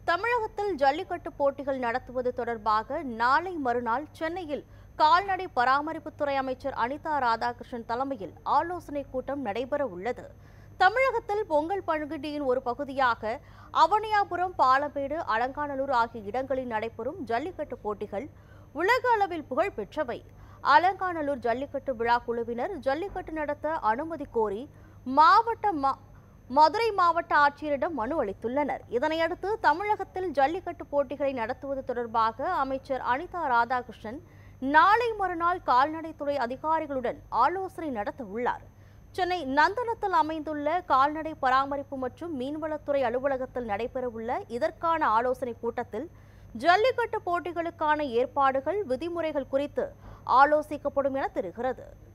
தமிழகத்தில் ஜல்லிக்கட்டு போட்டிகள் நடத்துவது தொடர்பாக நாளை மறுநாள் சென்னையில் கால்நடை பராமரிப்புத்துறை அமைச்சர் அனிதா ராதாகிருஷ்ணன் தலைமையில் ஆலோசனை கூட்டம் நடைபெற உள்ளது தமிழகத்தில் பொங்கல் பண்டிகையின் ஒரு பகுதியாக அவனியாபுரம் பாலமேடு அலங்காநல்லூர் ஆகிய இடங்களில் நடைபெறும் ஜல்லிக்கட்டு போட்டிகள் உலக அளவில் புகழ் பெற்றவை அலங்காநல்லூர் ஜல்லிக்கட்டு விழா குழுவினர் ஜல்லிக்கட்டு நடத்த அனுமதி கோரி மாவட்ட மா மதுரை மாவட்ட ஆட்சியரிடம் மனு அளித்துள்ளனர் இதனையடுத்து தமிழகத்தில் ஜல்லிக்கட்டு போட்டிகளை நடத்துவது தொடர்பாக அமைச்சர் அனிதா ராதாகிருஷ்ணன் நாளை மறுநாள் கால்நடைத்துறை அதிகாரிகளுடன் ஆலோசனை நடத்த உள்ளார் சென்னை நந்தனத்தில் அமைந்துள்ள கால்நடை பராமரிப்பு மற்றும் மீன்வளத்துறை அலுவலகத்தில் நடைபெறவுள்ள இதற்கான ஆலோசனை கூட்டத்தில் ஜல்லிக்கட்டு போட்டிகளுக்கான ஏற்பாடுகள் விதிமுறைகள் குறித்து ஆலோசிக்கப்படும் என தெரிகிறது